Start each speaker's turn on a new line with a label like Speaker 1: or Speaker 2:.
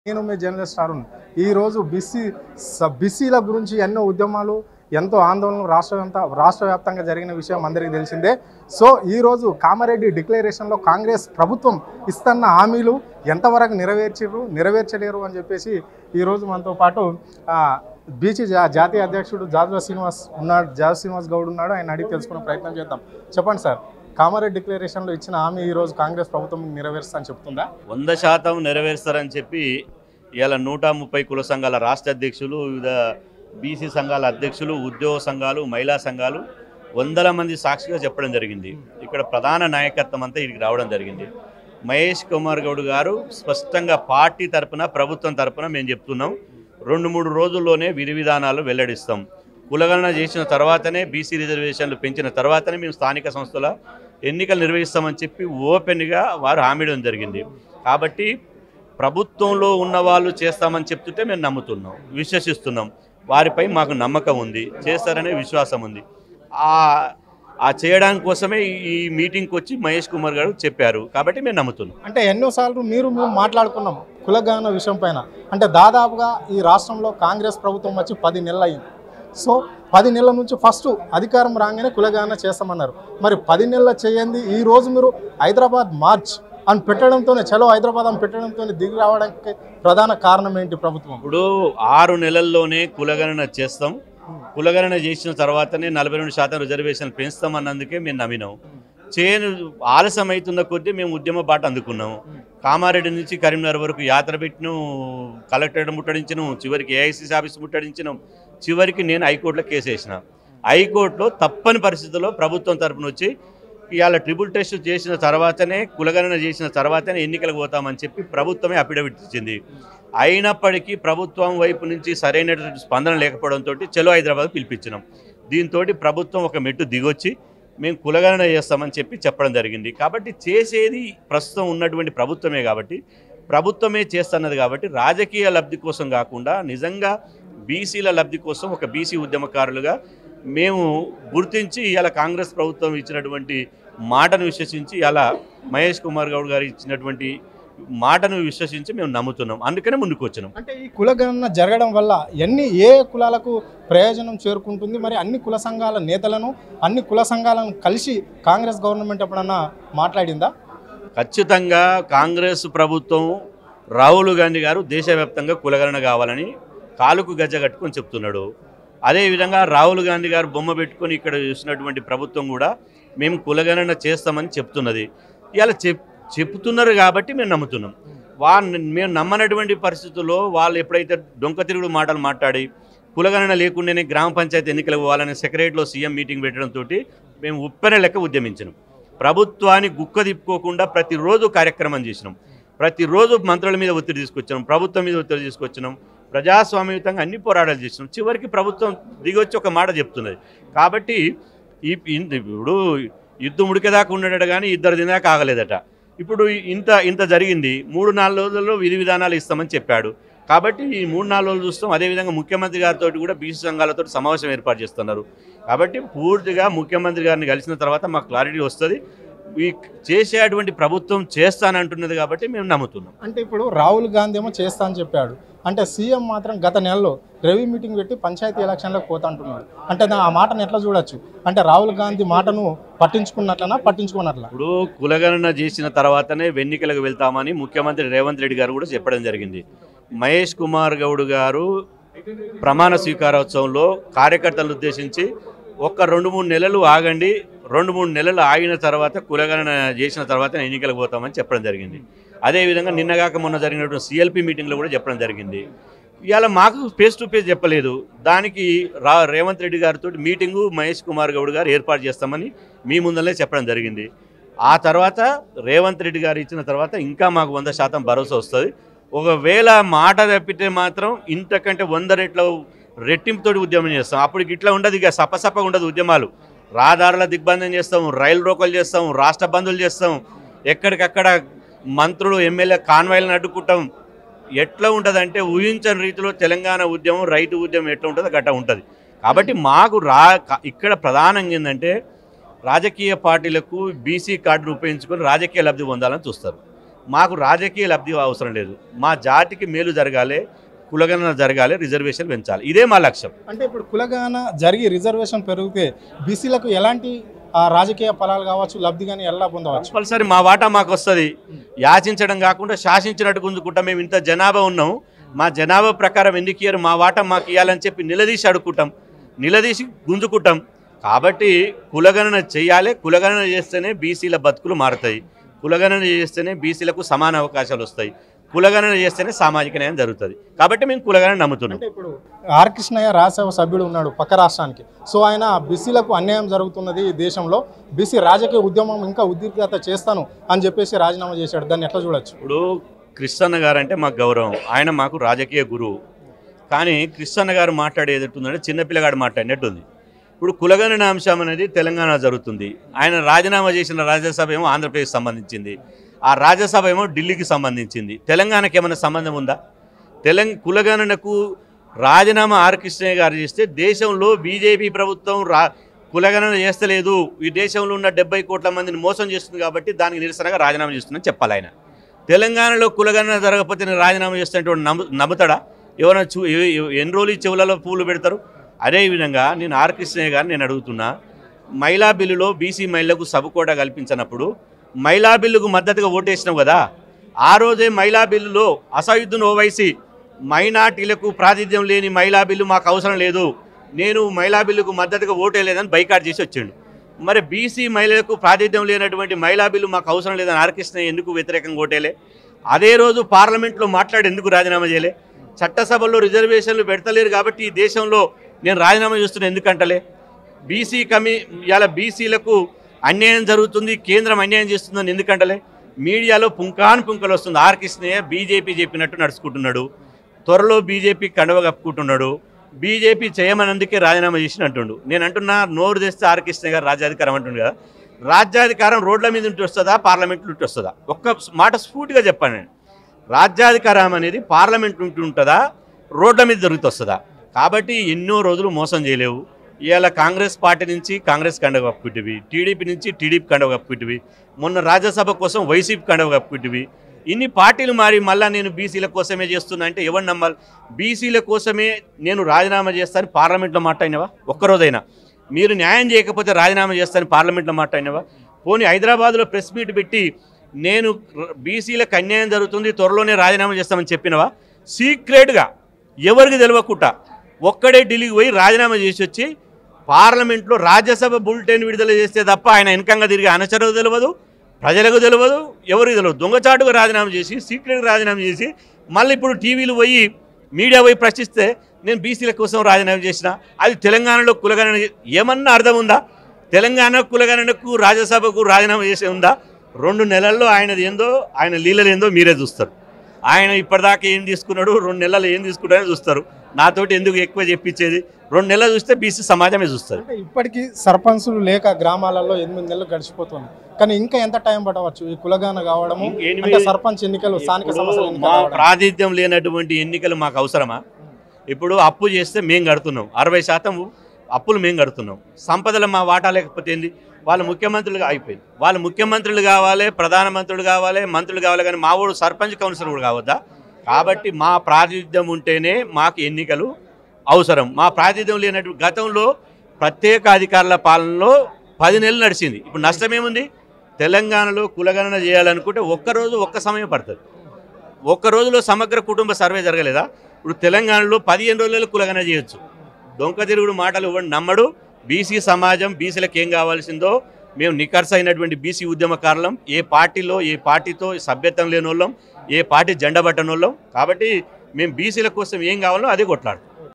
Speaker 1: నేను మీ జర్నలిస్ట్ అరుణ్ ఈరోజు బీసీ స- బీసీల గురించి ఎన్నో ఉద్యమాలు ఎంతో ఆందోళనలు రాష్ట్ర వ్యాప్త రాష్ట్ర వ్యాప్తంగా జరిగిన విషయం అందరికీ తెలిసిందే సో ఈరోజు కామారెడ్డి డిక్లరేషన్లో కాంగ్రెస్ ప్రభుత్వం ఇస్తున్న హామీలు ఎంతవరకు నెరవేర్చారు నెరవేర్చలేరు అని చెప్పేసి ఈరోజు మనతో పాటు ఆ, బీసీ జా జాతీయ అధ్యక్షుడు జాజువ శ్రీనివాస్ ఉన్నాడు జాజు శ్రీనివాస్ గౌడ్ ఉన్నాడు ఆయన అడిగి తెలుసుకునే ప్రయత్నం చేద్దాం చెప్పండి సార్ కామారెడ్డి డిక్లరేషన్లో ఇచ్చిన హామీ ఈరోజు కాంగ్రెస్ ప్రభుత్వం నెరవేరుస్తా అని చెప్తుందా
Speaker 2: వంద శాతం నెరవేరుస్తారని చెప్పి ఇవాళ నూట ముప్పై కుల సంఘాల రాష్ట్ర అధ్యక్షులు వివిధ బీసీ సంఘాల అధ్యక్షులు ఉద్యోగ సంఘాలు మహిళా సంఘాలు వందల మంది సాక్షిగా చెప్పడం జరిగింది ఇక్కడ ప్రధాన నాయకత్వం అంతా ఇక్కడికి రావడం జరిగింది మహేష్ కుమార్ గౌడ్ గారు స్పష్టంగా పార్టీ తరపున ప్రభుత్వం తరపున మేము చెప్తున్నాం రెండు మూడు రోజుల్లోనే విధి విధానాలు వెల్లడిస్తాం కులగణన చేసిన తర్వాతనే బీసీ రిజర్వేషన్లు పెంచిన తర్వాతనే మేము స్థానిక సంస్థల ఎన్నికలు నిర్వహిస్తామని చెప్పి ఓపెన్గా వారు హామీ ఇవ్వడం జరిగింది కాబట్టి ప్రభుత్వంలో ఉన్న వాళ్ళు చేస్తామని చెప్తుంటే మేము నమ్ముతున్నాం విశ్వసిస్తున్నాం వారిపై మాకు నమ్మకం ఉంది చేస్తారనే విశ్వాసం ఉంది ఆ ఆ చేయడానికి కోసమే ఈ మీటింగ్కి వచ్చి మహేష్ కుమార్ గారు చెప్పారు కాబట్టి మేము నమ్ముతున్నాం
Speaker 1: అంటే ఎన్నోసార్లు మీరు మేము మాట్లాడుకున్నాం కులగాన విషయం పైన అంటే దాదాపుగా ఈ రాష్ట్రంలో కాంగ్రెస్ ప్రభుత్వం వచ్చి పది నెలలు అయింది సో పది నెలల నుంచి ఫస్ట్ అధికారం రాగానే కులగాన చేస్తామన్నారు మరి పది నెలల చేయండి ఈ రోజు మీరు హైదరాబాద్ మార్చ్ అని పెట్టడంతోనే చలో హైదరాబాద్ అని పెట్టడంతోనే దిగి రావడానికి ప్రధాన కారణం ఏంటి ప్రభుత్వం
Speaker 2: ఇప్పుడు ఆరు నెలల్లోనే కులగణన చేస్తాం కులగణన చేసిన తర్వాతనే నలభై రెండు శాతం రిజర్వేషన్లు పెంచుతామన్నందుకే మేము నమ్మినాం చేయను ఆలస్యం అవుతున్న కొద్దీ మేము ఉద్యమ బాట అందుకున్నాం కామారెడ్డి నుంచి కరీంనగర్ వరకు యాత్ర పెట్టినాం కలెక్టరేట్ ముట్టడించినాం చివరికి ఏఐసీసీ ఆఫీస్ ముట్టడించినాం చివరికి నేను హైకోర్టులో కేసు వేసిన హైకోర్టులో తప్పని పరిస్థితుల్లో ప్రభుత్వం తరపున వచ్చి ఇవాళ ట్రిపుల్ టెస్ట్ చేసిన తర్వాతనే కులగణన చేసిన తర్వాతనే ఎన్నికలకు పోతామని చెప్పి ప్రభుత్వమే అఫిడవిట్ ఇచ్చింది అయినప్పటికీ ప్రభుత్వం వైపు నుంచి సరైనటువంటి స్పందన లేకపోవడంతో చలో హైదరాబాద్ పిలిపించినాం దీంతో ప్రభుత్వం ఒక మెట్టు దిగొచ్చి మేము కులగణన చేస్తామని చెప్పి చెప్పడం జరిగింది కాబట్టి చేసేది ప్రస్తుతం ఉన్నటువంటి ప్రభుత్వమే కాబట్టి ప్రభుత్వమే చేస్తున్నది కాబట్టి రాజకీయ లబ్ధి కోసం కాకుండా నిజంగా బీసీల లబ్ధి కోసం ఒక బీసీ ఉద్యమకారులుగా మేము గుర్తించి ఇలా కాంగ్రెస్ ప్రభుత్వం ఇచ్చినటువంటి మాటను విశ్వసించి ఇలా మహేష్ కుమార్ గౌడ్ గారు ఇచ్చినటువంటి మాటను విశ్వసించి మేము నమ్ముతున్నాం అందుకనే ముందుకు వచ్చినాం
Speaker 1: అంటే ఈ కులగణన జరగడం వల్ల ఎన్ని ఏ కులాలకు ప్రయోజనం చేరుకుంటుంది మరి అన్ని కుల సంఘాల నేతలను అన్ని కుల సంఘాలను కలిసి కాంగ్రెస్ గవర్నమెంట్ ఎప్పుడన్నా మాట్లాడిందా
Speaker 2: ఖచ్చితంగా కాంగ్రెస్ ప్రభుత్వం రాహుల్ గాంధీ గారు దేశవ్యాప్తంగా కులగణన కావాలని కాలుకు గజ్జ కట్టుకొని చెప్తున్నాడు అదేవిధంగా రాహుల్ గాంధీ గారు బొమ్మ పెట్టుకొని ఇక్కడ చూసినటువంటి ప్రభుత్వం కూడా మేము కులగణన చేస్తామని చెప్తున్నది ఇలా చెప్ చెప్తున్నారు కాబట్టి మేము నమ్ముతున్నాం వా మేము నమ్మనటువంటి పరిస్థితుల్లో వాళ్ళు ఎప్పుడైతే డొంక తిరుగుడు మాటలు మాట్లాడి కులగణన లేకుండానే గ్రామ పంచాయతీ ఎన్నికలు పోవాలని సెక్రటరీలో సీఎం మీటింగ్ పెట్టడంతో మేము ఉప్పెన లెక్క ఉద్యమించినాం ప్రభుత్వాన్ని గుక్క తిప్పుకోకుండా ప్రతిరోజు కార్యక్రమం చేసినాం ప్రతిరోజు మంత్రుల మీద ఒత్తిడి తీసుకొచ్చినాం ప్రభుత్వం మీద ఒత్తిడి తీసుకొచ్చినాం ప్రజాస్వామ్యయుతంగా అన్ని పోరాటాలు చేసినాం చివరికి ప్రభుత్వం దిగొచ్చి ఒక మాట చెప్తున్నది కాబట్టి ఈ ఇన్- ఇప్పుడు యుద్ధం ఉడికేదాకా ఉన్నాడట కానీ ఇద్దరు దినాక ఆగలేదట ఇప్పుడు ఇంత ఇంత జరిగింది మూడు నాలుగు రోజుల్లో విధి విధానాలు ఇస్తామని చెప్పాడు కాబట్టి ఈ మూడు నాలుగు రోజులు చూస్తాం అదేవిధంగా ముఖ్యమంత్రి గారితో కూడా బీసీ సంఘాలతో సమావేశం ఏర్పాటు చేస్తున్నారు కాబట్టి పూర్తిగా ముఖ్యమంత్రి గారిని కలిసిన తర్వాత మాకు క్లారిటీ వస్తుంది ఈ చేసేటువంటి ప్రభుత్వం చేస్తానంటున్నది కాబట్టి మేము నమ్ముతున్నాం
Speaker 1: అంటే ఇప్పుడు రాహుల్ గాంధీ ఏమో చేస్తా అని చెప్పాడు అంటే సీఎం మాత్రం గత నెలలో రవి మీటింగ్ పెట్టి పంచాయతీ ఎలక్షన్లకు పోతా అంటున్నాడు అంటే నా- ఆ మాటను ఎట్లా చూడొచ్చు అంటే రాహుల్ గాంధీ మాటను పట్టించుకున్నట్లనా పట్టించుకున్నట్లా
Speaker 2: ఇప్పుడు కులగణన చేసిన తర్వాతనే ఎన్నికలకు వెళ్తామని ముఖ్యమంత్రి రేవంత్ రెడ్డి గారు కూడా చెప్పడం జరిగింది మహేష్ కుమార్ గౌడ్ గారు ప్రమాణ స్వీకారోత్సవంలో కార్యకర్తలను ఉద్దేశించి ఒక్క రెండు మూడు నెలలు ఆగండి రెండు మూడు నెలలు ఆగిన తర్వాత కులగణన చేసిన తర్వాత ఎన్నికలకు పోతామని చెప్పడం జరిగింది అదేవిధంగా నిన్నగాక మొన్న జరిగినటువంటి సిఎల్పి మీటింగ్లో కూడా చెప్పడం జరిగింది ఇవాళ మాకు ఫేస్ టు ఫేస్ చెప్పలేదు దానికి రా రేవంత్ రెడ్డి గారితో మీటింగు మహేష్ కుమార్ గౌడ్ గారు ఏర్పాటు చేస్తామని మీ ముందరనే చెప్పడం జరిగింది ఆ తర్వాత రేవంత్ రెడ్డి గారు ఇచ్చిన తర్వాత ఇంకా మాకు వంద శాతం భరోసా వస్తుంది ఒకవేళ మాట తప్పితే మాత్రం ఇంతకంటే వంద రెట్ల రెట్టింపుతోటి ఉద్యమం చేస్తాం అప్పుడు ఇట్లా ఉండదు ఇక సపసపగా ఉండదు ఉద్యమాలు రహదారుల దిగ్బంధం చేస్తాం రైలు రోకలు చేస్తాం రాష్ట్ర బంధువులు చేస్తాం ఎక్కడికక్కడ మంత్రులు ఎమ్మెల్యే కాన్వాయిలను అడ్డుకుంటాం ఎట్లా ఉంటుందంటే ఊహించని రీతిలో తెలంగాణ ఉద్యమం రైతు ఉద్యమం ఎట్లా ఉంటుందో గట్ట ఉంటుంది కాబట్టి మాకు రా క- ఇక్కడ ప్రధానంగా ఏంటంటే రాజకీయ పార్టీలకు బీసీ కార్డును ఉపయోగించుకొని రాజకీయ లబ్ధి పొందాలని చూస్తారు మాకు రాజకీయ లబ్ధి అవసరం లేదు మా జాతికి మేలు జరగాలి కులగణన జరగాలి రిజర్వేషన్ పెంచాలి ఇదే మా లక్ష్యం
Speaker 1: అంటే ఇప్పుడు కులగాన జరిగి రిజర్వేషన్ పెరిగితే బీసీలకు ఎలాంటి ఆ, రాజకీయ ఫలాలు కావచ్చు లబ్ధి కానీ ఎలా పొందవచ్చు
Speaker 2: కంపల్సరీ మా వాటా మాకు వస్తుంది యాచించడం కాకుండా శాసించినట్టు గుంజుకుంటాం మేము ఇంత జనాభా ఉన్నాం మా జనాభా ప్రకారం ఎందుకు ఇయ్యరు మా వాటా మాకు ఇవ్వాలని చెప్పి నిలదీసి అడుక్కుంటాం నిలదీసి గుంజుకుంటాం కాబట్టి కులగణన చేయాలి కులగణన చేస్తేనే బీసీల బతుకులు మారుతాయి కులగణన చేస్తేనే బీసీలకు సమాన అవకాశాలు వస్తాయి కులగణన చేస్తేనే సామాజిక న్యాయం జరుగుతుంది కాబట్టి మేము కులగణన నమ్ముతున్నాం
Speaker 1: అంటే ఇప్పుడు ఆర్ కృష్ణయ్య రాజ్యసభ సభ్యుడు ఉన్నాడు పక్క రాష్ట్రానికి సో ఆయన బీసీలకు అన్యాయం జరుగుతున్నది ఈ దేశంలో బీసీ రాజకీయ ఉద్యమం ఇంకా ఉద్రిక్తత చేస్తాను అని చెప్పేసి రాజీనామా చేశాడు దాన్ని ఎట్లా చూడొచ్చు
Speaker 2: ఇప్పుడు కృష్ణన్న గారు అంటే మాకు గౌరవం ఆయన మాకు రాజకీయ గురువు కానీ కృష్ణన్న గారు మాట్లాడేది ఎట్టుందంటే చిన్నపిల్లగాడు మాట్లాడినట్టుంది ఇప్పుడు కులగణన అంశం అనేది తెలంగాణ జరుగుతుంది ఆయన రాజీనామా చేసిన రాజ్యసభ ఏమో ఆంధ్రప్రదేశ్ సంబంధించింది ఆ రాజ్యసభ ఏమో ఢిల్లీకి సంబంధించింది తెలంగాణకి ఏమైనా సంబంధం ఉందా తెలంగ కులగణనకు రాజీనామా ఆర్ కృష్ణయ్య గారు చేస్తే దేశంలో బీజేపీ ప్రభుత్వం రా కులగణన చేస్తలేదు ఈ దేశంలో ఉన్న డెబ్బై కోట్ల మందిని మోసం చేస్తుంది కాబట్టి దానికి నిరసనగా రాజీనామా చేస్తుందని చెప్పాలి ఆయన తెలంగాణలో కులగణన జరగకపోతే నేను రాజీనామా చేస్తున్నటువంటి నమ్ము నమ్ముతాడా ఎవరైనా చూ ఎ- ఎ- ఎన్ని రోజులు ఈ చెవులలో పూలు పెడతారు అదేవిధంగా నేను ఆర్ కృష్ణయ్య గారిని నేను అడుగుతున్నా మహిళా బిల్లులో బీసీ మహిళలకు సబ్ కల్పించినప్పుడు మహిళా బిల్లుకు మద్దతుగా ఓటేసినావు కదా ఆ రోజే మహిళా బిల్లులో అసయుద్ధును ఓవైసీ మైనార్టీలకు ప్రాతినిధ్యం లేని మహిళా బిల్లు మాకు అవసరం లేదు నేను మహిళా బిల్లుకు మద్దతుగా ఓటేయలేదని బైకాట్ చేసి వచ్చిండు మరి బీసీ మహిళలకు ప్రాతినిధ్యం లేనటువంటి మహిళా బిల్లు మాకు అవసరం లేదని ఆర్కృష్ణ ఎందుకు వ్యతిరేకంగా ఓటేలే అదే రోజు పార్లమెంట్లో మాట్లాడి ఎందుకు రాజీనామా చేయలే చట్టసభల్లో రిజర్వేషన్లు పెడతలేరు కాబట్టి ఈ దేశంలో నేను రాజీనామా చేస్తున్నా ఎందుకంటలే బీసీ కమి ఇలా బీసీలకు అన్యాయం జరుగుతుంది కేంద్రం అన్యాయం చేస్తుందని ఎందుకంటలే మీడియాలో పుంకాను పుంకలు వస్తుంది ఆర్ కృష్ణయ్య బీజేపీ చెప్పినట్టు నడుచుకుంటున్నాడు త్వరలో బీజేపీ కండవ కప్పుకుంటున్నాడు బీజేపీ చేయమనందుకే రాజీనామా చేసిన అంటుండు నేను అంటున్నా నోరు తెస్తే ఆర్ కృష్ణయ్య గారు రాజ్యాధికారం అంటుండు కదా రాజ్యాధికారం రోడ్ల మీద ఉంటే వస్తుందా పార్లమెంట్ నుండి వస్తుందా ఒక్క మాట స్ఫూర్తిగా చెప్పాను నేను రాజ్యాధికారం అనేది పార్లమెంట్ నుండి ఉంటుందా రోడ్ల మీద జరుగుతూ వస్తుందా కాబట్టి ఎన్నో రోజులు మోసం చేయలేవు ఇవాళ కాంగ్రెస్ పార్టీ నుంచి కాంగ్రెస్ కండవ కప్పుకుంటివి టీడీపీ నుంచి టీడీపీ కండవ కప్పుకుంటివి మొన్న రాజ్యసభ కోసం వైసీపీ కండవ కప్పుకుంటివి ఇన్ని పార్టీలు మారి మళ్ళీ నేను బీసీల కోసమే చేస్తున్నా అంటే ఎవరు నమ్మాలి బీసీల కోసమే నేను రాజీనామా చేస్తాను పార్లమెంట్లో మాట్లాడినవా ఒక్కరోజైనా మీరు న్యాయం చేయకపోతే రాజీనామా చేస్తాను పార్లమెంట్లో మాట్లాడినవా పోనీ హైదరాబాద్లో ప్రెస్ మీట్ పెట్టి నేను బీసీలకు అన్యాయం జరుగుతుంది త్వరలోనే రాజీనామా చేస్తామని చెప్పినవా సీక్రెట్గా ఎవరికి తెలియకుండా ఒక్కడే ఢిల్లీకి పోయి రాజీనామా చేసి వచ్చి పార్లమెంట్లో రాజ్యసభ బులెటిన్ విడుదల చేస్తే తప్ప ఆయన వెనకంగా తిరిగి అనచరకు తెలియదు ప్రజలకు తెలియదు ఎవరికి తెలియదు దొంగచాటుగా రాజీనామా చేసి సీక్రెట్గా రాజీనామా చేసి మళ్ళీ ఇప్పుడు టీవీలు పోయి మీడియా పోయి ప్రశ్నిస్తే నేను బీసీల కోసం రాజీనామా చేసిన అది తెలంగాణలో కులగణన ఏమన్నా అర్థం ఉందా తెలంగాణ కులగణనకు రాజ్యసభకు రాజీనామా చేసే ఉందా రెండు నెలల్లో ఆయనది ఏందో ఆయన లీలలు ఏందో మీరే చూస్తారు ఆయన ఇప్పటిదాకా ఏం తీసుకున్నాడు రెండు నెలలు ఏం తీసుకుంటారని చూస్తారు నాతోటి ఎందుకు ఎక్కువ చెప్పించేది రెండు నెలలు చూస్తే బీసీ సమాజమే చూస్తుంది
Speaker 1: అంటే ఇప్పటికీ సర్పంచులు లేక గ్రామాలలో ఎనిమిది నెలలు గడిచిపోతుంది కానీ ఇంకా ఎంత టైం పట్టవచ్చు ఈ కులగాన కావడము
Speaker 2: ఎనిమిది-
Speaker 1: అంటే సర్పంచ్ ఎన్నికలు స్థానిక
Speaker 2: ఇప్పుడు
Speaker 1: సంస్థల ఎన్నికలు
Speaker 2: మా
Speaker 1: కావడం.
Speaker 2: ప్రాతినిధ్యం లేనటువంటి ఎన్నికలు మాకు అవసరమా ఇప్పుడు అప్పు చేస్తే మేము కడుతున్నాం అరవై శాతం అప్పులు మేము కడుతున్నాం సంపదలు మా వాటా లేకపోతే ఏంది వాళ్ళు ముఖ్యమంత్రులుగా అయిపోయింది వాళ్ళు ముఖ్యమంత్రులు కావాలి ప్రధానమంత్రులు కావాలి మంత్రులు కావాలి కానీ మా ఊడు సర్పంచ్ కౌన్సిలర్ కూడా కావద్దా కాబట్టి మా ప్రాతినిధ్యం ఉంటేనే మాకు ఎన్నికలు అవసరం మా ప్రాతినిధ్యం లేనట్టు గతంలో ప్రత్యేక అధికారుల పాలనలో పది నెలలు నడిచింది ఇప్పుడు నష్టం ఏముంది తెలంగాణలో కులగణన చేయాలనుకుంటే ఒక్కరోజు ఒక్క సమయం పడుతుంది ఒక్క రోజులో సమగ్ర కుటుంబ సర్వే జరగలేదా ఇప్పుడు తెలంగాణలో పదిహేను రోజులలో కులగణన చేయొచ్చు డొంక తిరుగుడు మాటలు ఇవ్వండి నమ్మడు బీసీ సమాజం బీసీలకు ఏం కావాల్సిందో మేము నిఖర్స్ అయినటువంటి బీసీ ఉద్యమకారులం ఏ పార్టీలో ఏ పార్టీతో సభ్యత్వం లేని వాళ్ళం ఏ పార్టీ జెండా పట్టని వాళ్ళం కాబట్టి మేము బీసీల కోసం ఏం కావాలో అదే కొట్లాడు